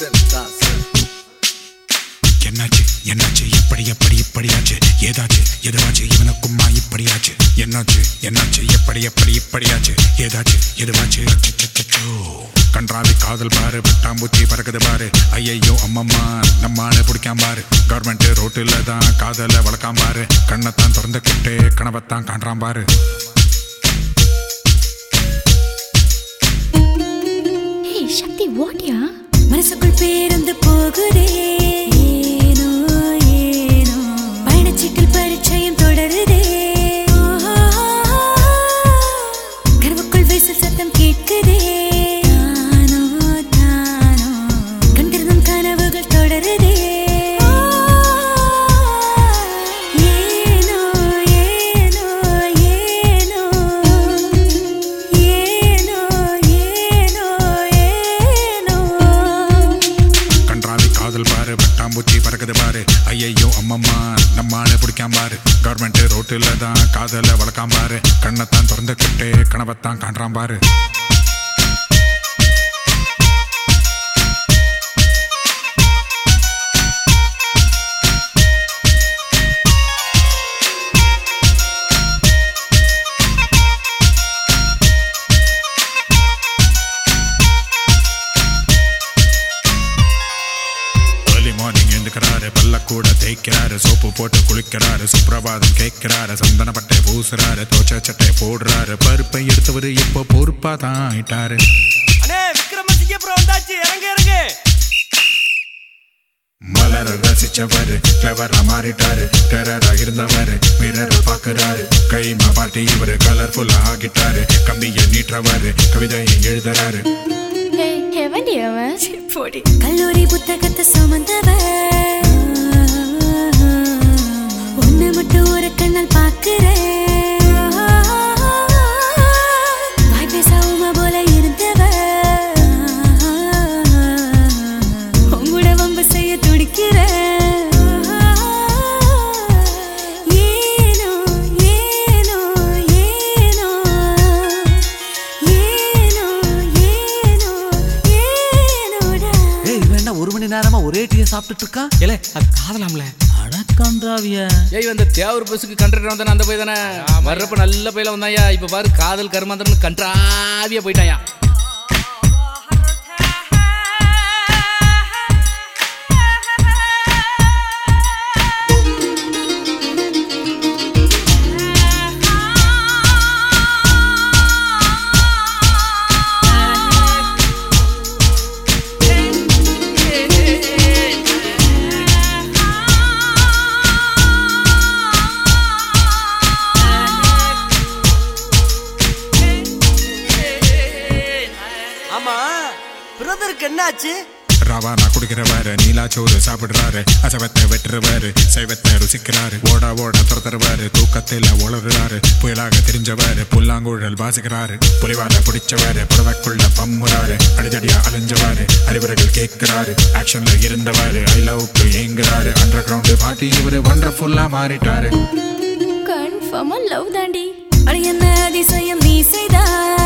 என்னாச்சு என்னாச்சு எப்படி எப்படி இப்படியாச்சு ஏதாச்சு எதுவாச்சு இவனுக்கும்மா இப்படியாச்சு என்னாச்சு என்னாச்சு எப்படி எப்படி இப்படியாச்சு ஏதாச்சு எதுவாச்சு அச்சச்சச்சோ. கன்றாவி காதல் பாரு பட்டாம்பூச்சி பறக்குது பாரு ஐயையோ அம்மம்மா நம்ம ஆளு பிடிக்காம பாரு கவர்மெண்ட் ரோட்டுல தான் காதல வளர்க்காம பாரு கண்ணைத்தான் திறந்துக்கிட்டு கனவைத்தான் காண்றான் பாரு ஹே சக்தி வாட்யா மனசுக்குள் பேருந்து போகுதே ஏனோ ஏனோ பயணச்சீட்டில் பரிச்சயம் தொடருதே ஆஹா. கனவுக்குள் வீசல் சத்தம் கேட்குதே தானோ தானோ கண்டிருந்தும் கனவுகள் தொடருதே ஏனோ ஏனோ ஏனோ ஏனோ ஏனோ ஏனோ கன்றாவி காதல் பாரு பட்டாம்பூச்சி பறக்குது பாரு ஐயையோ அம்மம்மா நம்ம ஆளு பிடிக்காம பாரு கவர்மெண்ட் ரோட்டுல தான் காதல வளர்க்காம பாரு கண்ணைத்தான் திறந்துக்கிட்டு கனவைத்தான் காண்றான் பாரு ஏர்லி மார்னிங் எழுந்துக்கிறாரு பல்ல கூட தேய்க்கிறாரு சோப்பு போட்டு குளிக்கிறாரு சுப்பிரபாதம் கேட்கிறாரு சந்தன பட்டை பூசுறாரு தோச்ச சட்டை போடுறாரு பருப்பை எடுத்தவர் இப்போ பொறுப்பா தான் ஆயிட்டாரு அண்ணே விக்ரமசிங்க ப்ரோ வந்தாச்சு இறங்க இறங்க மலர ரசிச்சவரு கிளவரா மாறிட்டாரு டெரரா இருந்தவரு மிரர பாக்குறாரு கைமா பாட்டி இவரு கலர்ஃபுல்லா ஆகிட்டாரு கம்பிய நீட்டுறவரு கவிதையை எழுதுறாரு ஹே ஹெவன்டி அவன் போடி கல்லூரி புத்தகத்தை சுமந்தவ ஒண்ணு மட்டும் ஒரு கண்ணால் பாக்குறேன் வாய் பேசாம போல இருந்தவ உங்களோட வம்பு செய்ய துடிக்கிறேன் ஏனோ ஏனோ ஏனோ ஏனோ ஏனோ ஏனோடா ஏய் இவன் என்ன ஒரு மணி நேரமா ஒரே டீ சாப்பிட்டுட்டு இருக்கான் ஏலே அது காதலாம்ல அடக்கன்றாவிய ஏய் இந்த தேவர் பஸ்ஸுக்கு கண்டக்டர் வந்தானே அந்த போய் தானே வர்றப்ப நல்ல பையில வந்தாயா இப்ப பாரு காதல் கருமாந்திரம்னு கன்றாவியா போயிட்டாயா ஆமா பிரதருக்கு என்னாச்சு ரவானா குடிக்கிறவாரு நீலாச்சோறு சாப்பிடுறாரு அசவத்தை வெட்டுறவாரு சைவத்தை ருசிக்கிறாரு ஓட ஓட துரத்துறவாரு தூக்கத்தில் உளறுறாரு புயலாக தெரிஞ்சவாரு புல்லாங்குழல் வாசிக்கிறாரு புலிவால பிடிச்சவாரு புடவைக்குள்ள பம்முறாரு அடிதடியா அலைஞ்சவாரு அறிவுரைகள் கேட்கிறாரு ஆக்ஷன்ல இருந்தவாரு ஐ லவ்க்கு ஏங்குறாரு அண்டர் கிரவுண்ட் பாட்டி இவரு வண்டர்ஃபுல்லா மாறிட்டாரு கன்ஃபார்மா லவ் தாண்டி அட என்ன அதிசயம் நீ செய்தாய்